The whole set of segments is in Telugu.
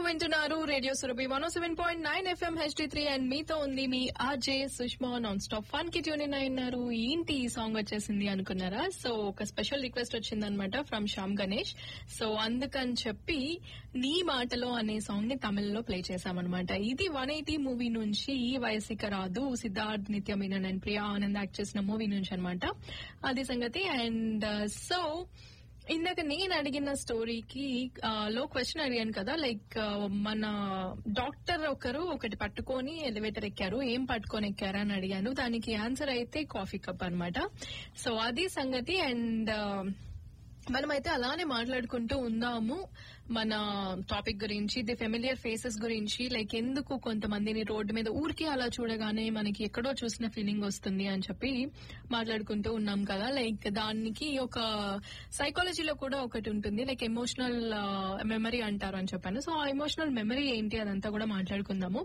వింటున్నారు radio Surabhi one seven point nine FM HD three and మీతో ఉంది మీ RJ Sushma non stop fun కి ట్యూన్ ఇన్ అయినారు ఏంటి ఈ సాంగ్ వచ్చేసింది అనుకున్నారా సో ఒక స్పెషల్ రిక్వెస్ట్ వచ్చిందనమాట ఫ్రమ్ శ్యామ్ గణేష్ సో అందుకని చెప్పి నీ మాటలో అనే సాంగ్ ని తమిళ్లో ప్లే చేశామన్నమాట ఇది వన్ ఎయిటీ మూవీ నుంచి ఈ వయసిక రాదు సిద్ధార్థ్ నిత్య మీనన్ అండ్ ప్రియా ఆనంద్ యాక్ట్ చేసిన మూవీ నుంచి అనమాట అది సంగతి అండ్ సో ఇందాక నేను అడిగిన స్టోరీకి ఆ, లో క్వశ్చన్ అడిగాను కదా లైక్ ఆ, మన డాక్టర్ ఒకరు ఒకటి పట్టుకొని ఎలివేటర్ ఎక్కారు ఏం పట్టుకొని ఎక్కారు అని అడిగాను దానికి ఆన్సర్ అయితే కాఫీ కప్ అన్నమాట సో అది సంగతి అండ్ మనమైతే అలానే మాట్లాడుకుంటూ ఉందాము మన టాపిక్ గురించి ది ఫెమిలియర్ ఫేసెస్ గురించి లైక్ ఎందుకు కొంతమందిని రోడ్డు మీద ఊరికే అలా చూడగానే మనకి ఎక్కడో చూసిన ఫీలింగ్ వస్తుంది అని చెప్పి మాట్లాడుకుంటూ ఉన్నాం కదా లైక్ దానికి ఒక సైకాలజీలో కూడా ఒకటి ఉంటుంది లైక్ ఎమోషనల్ మెమరీ అంటారు అని చెప్పాను సో ఆ ఎమోషనల్ మెమరీ ఏంటి అదంతా కూడా మాట్లాడుకుందాము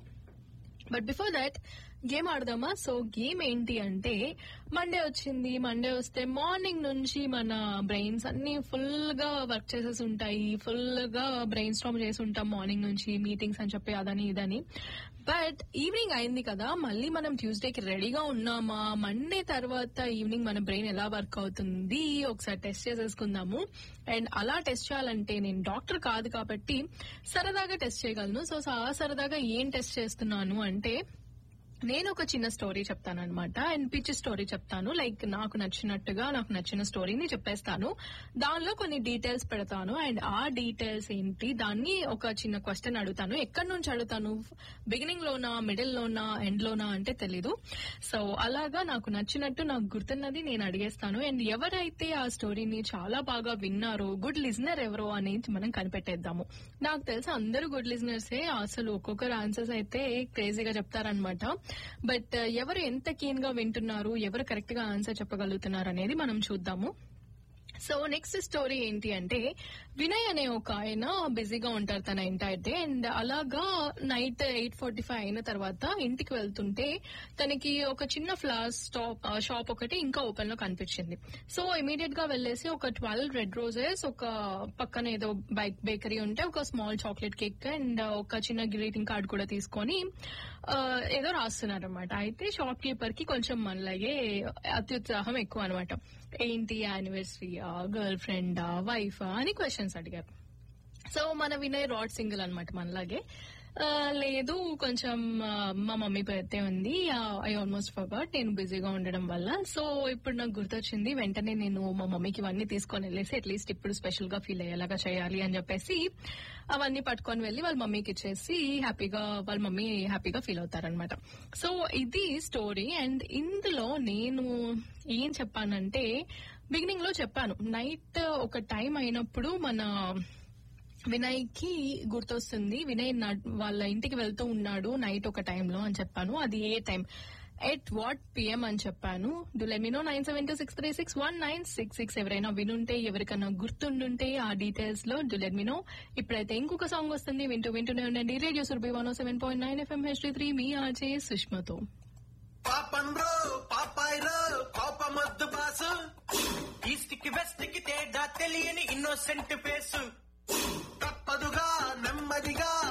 బట్ బిఫోర్ దట్ గేమ్ ఆడదామా సో గేమ్ ఏంటి అంటే మండే వచ్చింది మండే వస్తే మార్నింగ్ నుంచి మన బ్రెయిన్స్ అన్ని ఫుల్ గా వర్క్ చేసేసి ఉంటాయి ఫుల్ గా బ్రెయిన్ స్టామ్ చేసి ఉంటాం మార్నింగ్ నుంచి మీటింగ్స్ అని చెప్పి అదని ఇదని బట్ ఈవినింగ్ అయింది కదా మళ్ళీ మనం ట్యూస్డేకి రెడీగా ఉన్నామా మండే తర్వాత ఈవినింగ్ మన బ్రెయిన్ ఎలా వర్క్ అవుతుంది ఒకసారి టెస్ట్ చేసేసుకుందాము అండ్ అలా టెస్ట్ చేయాలంటే నేను డాక్టర్ కాదు కాబట్టి సరదాగా టెస్ట్ చేయగలను సో ఆ సరదాగా ఏం టెస్ట్ చేస్తున్నాను అంటే నేను ఒక చిన్న స్టోరీ చెప్తాను అనమాట అండ్ పిచ్చి స్టోరీ చెప్తాను లైక్ నాకు నచ్చినట్టుగా నాకు నచ్చిన స్టోరీని చెప్పేస్తాను దానిలో కొన్ని డీటెయిల్స్ పెడతాను అండ్ ఆ డీటెయిల్స్ ఏంటి దాన్ని ఒక చిన్న క్వశ్చన్ అడుగుతాను ఎక్కడి నుంచి అడుగుతాను బిగినింగ్ లోనా మిడిల్ లోనా ఎండ్ లోనా అంటే తెలీదు సో అలాగా నాకు నచ్చినట్టు నాకు గుర్తున్నది నేను అడిగేస్తాను అండ్ ఎవరైతే ఆ స్టోరీని చాలా బాగా విన్నారో గుడ్ లిజనర్ ఎవరో అనేది మనం కనిపెట్టేద్దాము నాకు తెలిసి అందరూ గుడ్ లిజనర్సే అసలు ఒక్కొక్కరు ఆన్సర్స్ అయితే క్రేజీగా చెప్తారనమాట బట్ ఎవరు ఎంత కీన్ గా వింటున్నారు ఎవరు కరెక్ట్ గా ఆన్సర్ చెప్పగలుగుతున్నారు అనేది మనం చూద్దాము సో నెక్స్ట్ స్టోరీ ఏంటి అంటే వినయ్ అనే ఒక ఆయన బిజీగా ఉంటారు తన ఎంటైర్ డే అండ్ అలాగా నైట్ ఎయిట్ ఫార్టీ ఫైవ్ అయిన తర్వాత ఇంటికి వెళ్తుంటే తనకి ఒక చిన్న ఫ్లవర్ స్టాప్ షాప్ ఒకటి ఇంకా ఓపెన్ లో కనిపించింది సో ఇమీడియట్ గా వెళ్ళేసి ఒక ట్వెల్వ్ రెడ్ రోజెస్ ఒక పక్కన ఏదో బైక్ బేకరీ ఉంటే ఒక స్మాల్ చాక్లెట్ కేక్ అండ్ ఒక చిన్న గ్రీటింగ్ కార్డ్ కూడా తీసుకొని ఆ, ఏదో రాస్తున్నారు అనమాట అయితే షాప్ కీపర్ కి కొంచెం మనలాగే అత్యుత్సాహం ఎక్కువ అనమాట ఏంటి యానివర్సరీయా గర్ల్ ఫ్రెండా వైఫా అని క్వశ్చన్స్ అడిగారు సో మన వినయ్ రాడ్ సింగిల్ అనమాట మనలాగే ఆ, లేదు కొంచెం ఆ, మా మమ్మీ బర్త్డే ఉంది ఐ ఆల్మోస్ట్ ఫర్గాట్ నేను బిజీగా ఉండడం వల్ల సో ఇప్పుడు నాకు గుర్తొచ్చింది వెంటనే నేను మా మమ్మీకి ఇవన్నీ తీసుకొని వెళ్ళేసి అట్లీస్ట్ ఇప్పుడు స్పెషల్ గా ఫీల్ అయ్యేలాగా చేయాలి అని చెప్పేసి అవన్నీ పట్టుకొని వెళ్ళి వాళ్ళ మమ్మీకి ఇచ్చేసి హ్యాపీగా వాళ్ళ మమ్మీ హ్యాపీగా ఫీల్ అవుతారనమాట సో ఇది స్టోరీ అండ్ ఇందులో నేను ఏం చెప్పానంటే బిగినింగ్ లో చెప్పాను నైట్ ఒక టైం అయినప్పుడు మన వినయ్ కి గుర్తొస్తుంది వినయ్ నా- వాళ్ళ ఇంటికి వెళ్తూ ఉన్నాడు నైట్ ఒక టైంలో అని చెప్పాను అది a time at what PM అని చెప్పాను డు లెమినో nine seven two six three six one nine six six ఎవరైనా వినుంటే ఎవరికైనా గుర్తుండుంటే ఆ డీటెయిల్స్ లో డు లెమినో ఇప్పుడైతే ఇంకొక సాంగ్ వస్తుంది వింటూ వింటూనే ఉండండి radio Surabhi one seven point nine FM HD three మీ ఆర్జే సుష్మతో పాపం రో పాపాయ్ రో కోపమొద్దు బాసు ఈస్ట్ కి వెస్ట్ కి తేడా తెలియని ఇన్నోసెంట్ ఫేసు తప్పదుగా నెమ్మదిగా